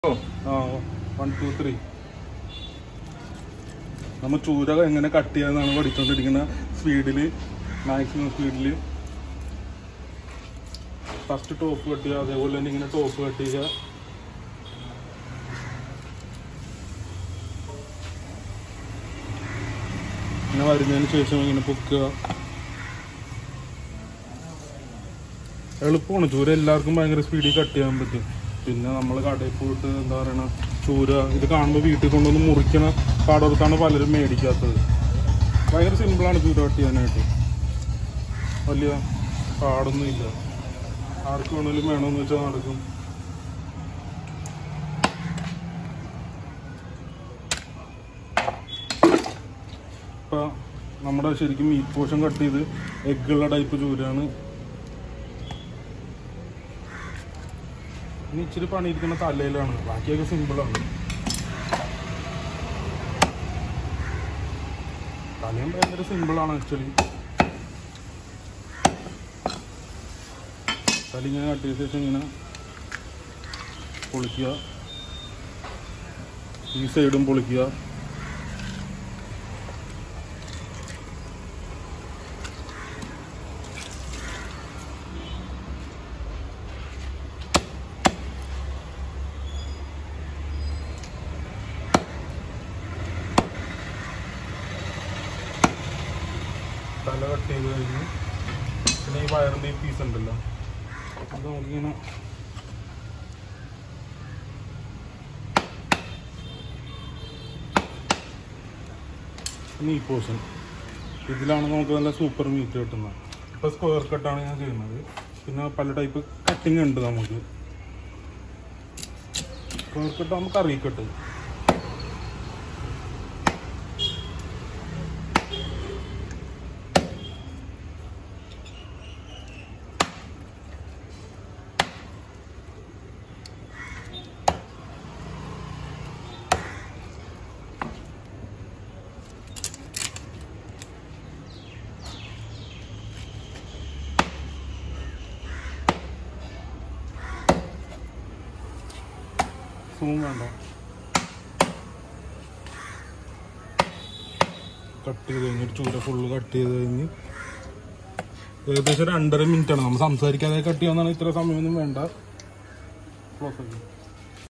ആ one two three നമ്മൾ ചൂര എങ്ങനെ കട്ട് ചെയ്യാന്നാണ് പഠിച്ചുകൊണ്ടിരിക്കുന്ന സ്പീഡിൽ മാക്സിമം സ്പീഡിൽ ഫസ്റ്റ് ടോപ്പ് കട്ട് ചെയ്യുക അതേപോലെ തന്നെ ഇങ്ങനെ ടോപ്പ് കട്ട് ചെയ്യുക ഇങ്ങനെ വരുന്നതിന് ശേഷം ഇങ്ങനെ പൊക്കുക എളുപ്പമാണ് ചൂര എല്ലാവർക്കും ഭയങ്കര സ്പീഡിൽ കട്ട് ചെയ്യാൻ പറ്റും പിന്നെ നമ്മൾ കടയിൽ പോയിട്ട് എന്താ പറയണ ചൂര ഇത് കാണുമ്പോൾ വീട്ടിൽ കൊണ്ടുവന്ന് മുറിക്കണ പാടർത്താണ് പലരും മേടിക്കാത്തത് ഭയങ്കര സിമ്പിളാണ് ചൂര കട്ട് ചെയ്യാനായിട്ട് വലിയ പാടൊന്നും ഇല്ല ആർക്ക് വേണമെങ്കിലും വേണമെന്ന് വെച്ചാൽ നടക്കും ഇപ്പം നമ്മുടെ ശരിക്കും മീറ്റ് പോർഷൻ കട്ട് ചെയ്ത് എഗ്ഗുള്ള ടൈപ്പ് ചൂരാണ് ഇനി ഇച്ചിരി പണിയിരിക്കുന്ന തലയിലാണ് ബാക്കിയൊക്കെ സിമ്പിളാണ് തലയും ഭയങ്കര സിമ്പിളാണ് ആക്ച്വലി തല ഇങ്ങനെ കട്ട് ചെയ്ത ശേഷം ഇങ്ങനെ പൊളിക്കുക ഈ സൈഡും പൊളിക്കുക തല കട്ട് ചെയ്ത് കഴിഞ്ഞ് പിന്നെ ഈ വയറിൻ്റെ ഈ പീസ് ഉണ്ടല്ലോ അത് നമുക്കിങ്ങനെ പിന്നെ ഈ പോർഷൻ ഇതിലാണ് നമുക്ക് നല്ല സൂപ്പർ മീറ്റ് കിട്ടുന്നത് ഇപ്പോൾ സ്ക്വയർ കട്ടാണ് ഞാൻ ചെയ്യുന്നത് പിന്നെ പല ടൈപ്പ് കട്ടിങ് ഉണ്ട് നമുക്ക് സ്ക്വയർ കട്ട് നമുക്ക് കറി കട്ട് സൂം വേണ്ട കട്ട് ചെയ്ത് കഴിഞ്ഞിട്ട് ചൂര ഫുള്ള് കട്ട് ചെയ്ത് കഴിഞ്ഞ് ഏകദേശം രണ്ടര മിനിറ്റ് ആണ് നമ്മൾ സംസാരിക്കാതെ കട്ട് ചെയ്യാന്നാണ് ഇത്ര സമയമൊന്നും വേണ്ട ക്ലോസ് ആക്കി